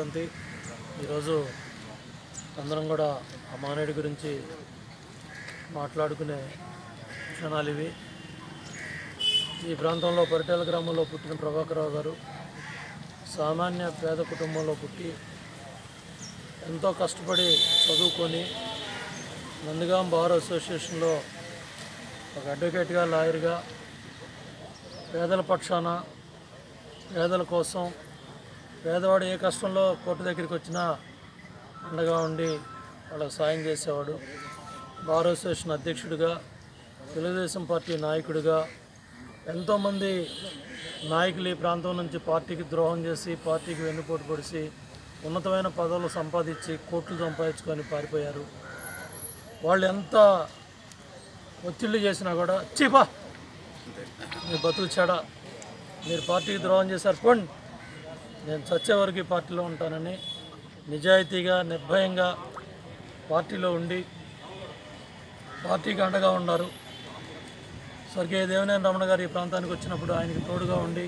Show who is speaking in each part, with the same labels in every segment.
Speaker 1: ముఖ్యమంత్రి ఈరోజు అందరం కూడా ఆ మహనీయుడి గురించి మాట్లాడుకునే క్షణాలు ఇవి ఈ ప్రాంతంలో పరిటాల గ్రామంలో పుట్టిన ప్రభాకరరావు గారు సామాన్య పేద కుటుంబంలో పుట్టి ఎంతో కష్టపడి చదువుకొని నందిగాం బార్ అసోసియేషన్లో ఒక అడ్వకేట్గా లాయర్గా పేదల పక్షాన పేదల కోసం పేదవాడు ఏ కష్టంలో కోర్టు దగ్గరికి వచ్చినా అండగా ఉండి వాళ్ళకి సాయం చేసేవాడు బార్ అసోసియేషన్ అధ్యక్షుడిగా తెలుగుదేశం పార్టీ నాయకుడిగా ఎంతోమంది నాయకులు ఈ ప్రాంతం నుంచి పార్టీకి ద్రోహం చేసి పార్టీకి వెన్నుపోటు పొడిచి ఉన్నతమైన పదవులు సంపాదించి కోట్లు సంపాదించుకొని పారిపోయారు వాళ్ళు ఎంత ఒత్తిళ్ళు చేసినా కూడా చీపా మీ బతుకు చెడ మీరు పార్టీకి ద్రోహం చేశారు పోండి నేను చచ్చే వరకు ఈ పార్టీలో ఉంటానని నిజాయితీగా నిర్భయంగా పార్టీలో ఉండి పార్టీకి అండగా ఉన్నారు స్వర్గీయ దేవినేని రమణ గారు ఈ ప్రాంతానికి వచ్చినప్పుడు ఆయనకి తోడుగా ఉండి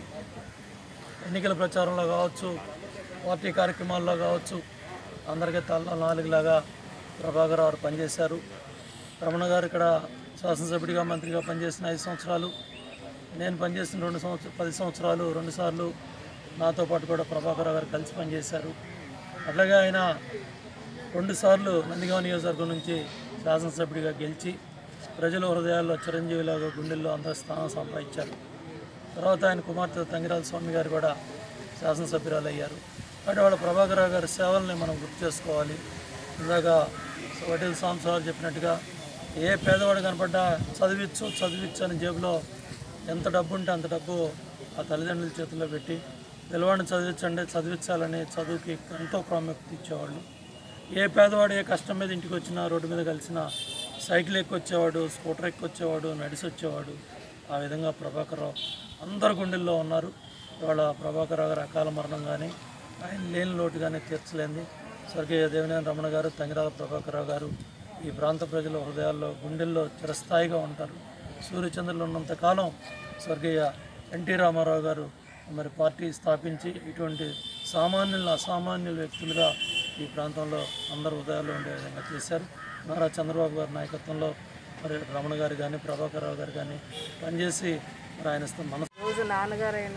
Speaker 1: ఎన్నికల ప్రచారంలో కావచ్చు పార్టీ కార్యక్రమాల్లో కావచ్చు అందరికీ తల్ల నాలుగులాగా ప్రభాకర్ గారు పనిచేశారు రమణ గారు ఇక్కడ శాసనసభ్యుడిగా మంత్రిగా పనిచేసిన ఐదు సంవత్సరాలు నేను పనిచేసిన రెండు సంవత్సరాలు పది సంవత్సరాలు రెండుసార్లు నాతో పాటు కూడా ప్రభాకర్ గారు కలిసి పనిచేశారు అట్లాగే ఆయన రెండుసార్లు నందిగామ నియోజకవర్గం నుంచి శాసనసభ్యుడిగా గెలిచి ప్రజల హృదయాల్లో చిరంజీవిలాగా గుండెల్లో అందరి స్థానం సంపాదించారు తర్వాత ఆయన కుమార్తె తంగిరాల స్వామి గారు కూడా శాసనసభ్యురాలు అయ్యారు కాబట్టి వాళ్ళ ప్రభాకరరావు గారి సేవల్ని మనం గుర్తు చేసుకోవాలి ఇందాక వటీల సాంబశివరావు చెప్పినట్టుగా ఏ పేదవాడు కనపడ్డా చదివించు చదివించు అని జేబులో ఎంత డబ్బు ఉంటే అంత డబ్బు ఆ తల్లిదండ్రుల చేతుల్లో పెట్టి పిల్లవాడిని చదివించండి చదివించాలని చదువుకి ఎంతో ప్రాముఖ్యత ఇచ్చేవాళ్ళు ఏ పేదవాడు ఏ కష్టం మీద ఇంటికి వచ్చినా రోడ్డు మీద కలిసినా సైకిల్ ఎక్కొచ్చేవాడు స్కూటర్ ఎక్కొచ్చేవాడు నడిచి వచ్చేవాడు ఆ విధంగా ప్రభాకర్రావు అందరి గుండెల్లో ఉన్నారు ఇవాళ ప్రభాకర్రావు గారి అకాల మరణం కానీ ఆయన లేని లోటు కానీ తీర్చలేంది స్వర్గీయ దేవినేని రమణ గారు తంగిరాల ప్రభాకర్రావు గారు ఈ ప్రాంత ప్రజల హృదయాల్లో గుండెల్లో చిరస్థాయిగా ఉంటారు సూర్యచంద్రులు ఉన్నంత కాలం స్వర్గీయ ఎన్టీ రామారావు గారు మరి పార్టీ స్థాపించి ఇటువంటి సామాన్యుల అసామాన్యుల వ్యక్తులుగా ఈ ప్రాంతంలో అందరు హృదయాల్లో ఉండే విధంగా చేశారు నారా చంద్రబాబు గారి నాయకత్వంలో మరి రమణ గారు కానీ ప్రభాకర్ రావు గారు కానీ పనిచేసి మరి ఆయన స్థ- మన
Speaker 2: రోజు నాన్నగారైన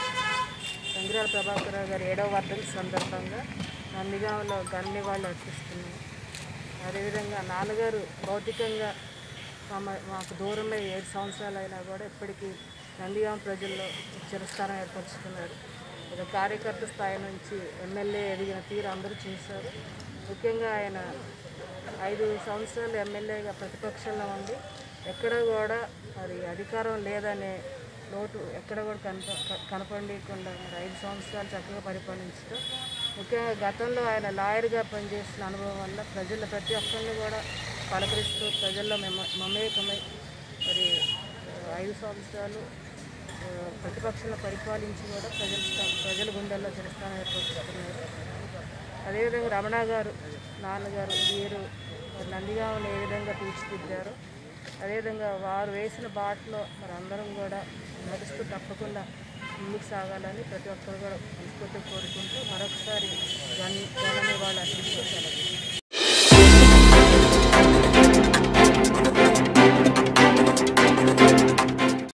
Speaker 2: సంగిరాల ప్రభాకరరావు గారి ఏడవ వర్ధంతి సందర్భంగా నందిగాంలో గన్ని వాళ్ళు అర్పిస్తున్నాం అదేవిధంగా నాన్నగారు భౌతికంగా మమ్మ- మాకు దూరమై ఏడు సంవత్సరాలు అయినా కూడా ఇప్పటికీ నందిగాం ప్రజల్లో చిరస్థానం ఏర్పరచుకున్నారు ఒక కార్యకర్త స్థాయి నుంచి ఎమ్మెల్యే ఎదిగిన తీరు అందరూ చూశారు ముఖ్యంగా ఆయన ఐదు సంవత్సరాలు ఎమ్మెల్యేగా ప్రతిపక్షంలో ఉండి ఎక్కడ కూడా మరి అధికారం లేదనే లోటు ఎక్కడ కూడా కనప క- కనపడకుండా మరి ఐదు సంవత్సరాలు చక్కగా పరిపాలించడం ముఖ్యంగా గతంలో ఆయన లాయర్గా పనిచేసిన అనుభవం వల్ల ప్రజల ప్రతి ఒక్కరిని కూడా పలకరిస్తూ ప్రజల్లో మెమ మమేకమై మరి ఆ, ఐదు సంవత్సరాలు ఆ, ప్రతిపక్షంలో పరిపాలించి కూడా ప్రజల స్థా- ప్రజల గుండెల్లో చిరస్థానం ఏర్పరుచుకున్నారు అదేవిధంగా రమణ గారు నాన్నగారు వీరు నందిగామని ఏ విధంగా తీర్చిదిద్దారో అదేవిధంగా వారు వేసిన బాటలో మరి అందరం కూడా నడుస్తూ తప్పకుండా ముందుకు సాగాలని ప్రతి ఒక్కరు కూడా మనస్ఫూర్తిగా కోరుకుంటూ మరొకసారి జన్ జనని వాళ్ళు అర్పించారు